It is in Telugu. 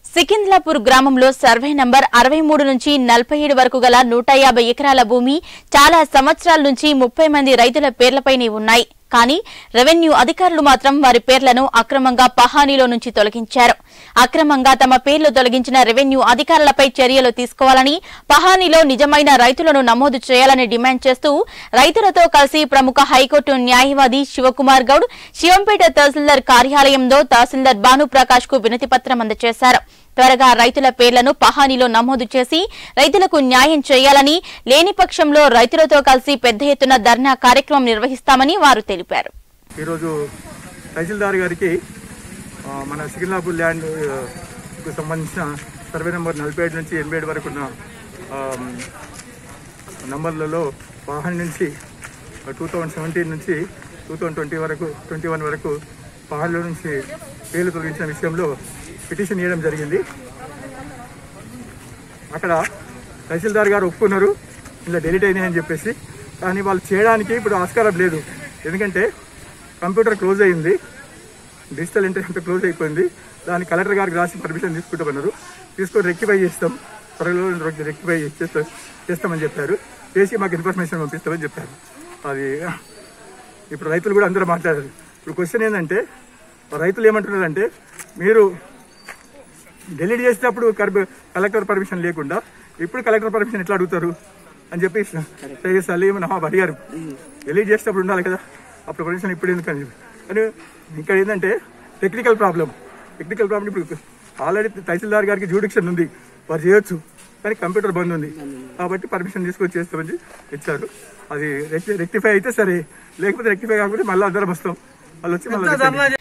సికింద్లాపూర్ గ్రామంలో సర్వే నంబర్ అరవై మూడు నుంచి నలభై ఏడు వరకు గల నూట యాభై ఎకరాల భూమి చాలా సంవత్సరాల నుంచి ముప్పై మంది రైతుల పేర్లపైనే ఉన్నాయి కానీ రెవెన్యూ అధికారులు మాత్రం వారి పేర్లను అక్రమంగా పహానీలో నుంచి తొలగించారు అక్రమంగా తమ పేర్లు తొలగించిన రెవెన్యూ అధికారులపై చర్యలు తీసుకోవాలని పహానీలో నిజమైన రైతులను నమోదు చేయాలని డిమాండ్ చేస్తూ రైతులతో కలిసి ప్రముఖ హైకోర్టు న్యాయవాది శివకుమార్ గౌడ్ శివంపేట తహసీల్దార్ కార్యాలయంలో తహసీల్దార్ భానుప్రకాష్ కు వినతి పత్రం అందజేశారు త్వరగా రైతుల పేర్లను పహానీలో నమోదు చేసి రైతులకు న్యాయం చేయాలని లేని పక్షంలో రైతులతో కలిసి పెద్ద ఎత్తున ధర్నా కార్యక్రమం నిర్వహిస్తామని వారు తెలిపారు ఈరోజు తహసీల్దార్ గారికి ఆ, మన సికింద్రాపూర్ ల్యాండ్ ఆ, కు సంబంధించిన సర్వే నెంబర్ నలభై ఏడు నుంచి ఎనభై ఏడు వరకు ఉన్న ఆ, నంబర్లలో పహాని నుంచి టూ థౌజండ్ సెవెంటీన్ నుంచి టూ థౌజండ్ ట్వంటీ వరకు ట్వంటీ వన్ వరకు పహాన్లో నుంచి పేర్లు తొలగించిన విషయంలో పిటిషన్ ఇవ్వడం జరిగింది అక్కడ తహసీల్దార్ గారు ఒప్పుకున్నారు ఇలా డెలిట్ అయినాయని చెప్పేసి కానీ వాళ్ళు చేయడానికి ఇప్పుడు ఆస్కారం లేదు ఎందుకంటే కంప్యూటర్ క్లోజ్ అయింది డిజిటల్ ఎంట్రీ అంతా క్లోజ్ అయిపోయింది దాన్ని కలెక్టర్ గారికి రాసి పర్మిషన్ తీసుకుంటామన్నారు తీసుకొని రెక్టిఫై చేస్తాం త్వరలో రెక్టిఫై చేస్తా చేస్తామని చెప్పారు చేసి మాకు ఇన్ఫర్మేషన్ పంపిస్తామని చెప్పారు అది ఇప్పుడు రైతులు కూడా అందరూ మాట్లాడారు ఇప్పుడు క్వశ్చన్ ఏంటంటే రైతులు ఏమంటున్నారంటే మీరు డిలీట్ చేసేటప్పుడు కర్- కలెక్టర్ పర్మిషన్ లేకుండా ఇప్పుడు కలెక్టర్ పర్మిషన్ ఎట్లా అడుగుతారు అని చెప్పి సయ్యద్ సలీం నవాబ్ అడిగారు డిలీట్ చేసేటప్పుడు ఉండాలి కదా అప్పుడు పర్మిషన్ ఇప్పుడు ఎందుకు అని చెప్పి కానీ ఇక్కడ ఏంటంటే టెక్నికల్ ప్రాబ్లం టెక్నికల్ ప్రాబ్లం ఇప్పుడు ఆల్రెడీ తహసీల్దార్ గారికి జూడిక్షన్ ఉంది వారు చేయొచ్చు కానీ కంప్యూటర్ బంద్ ఉంది కాబట్టి పర్మిషన్ తీసుకొని చేస్తామని ఇచ్చారు అది రెక్టిఫై అయితే సరే లేకపోతే రెక్టిఫై కాకపోతే మళ్ళీ అందరం వస్తాం వాళ్ళు వచ్చి మళ్ళీ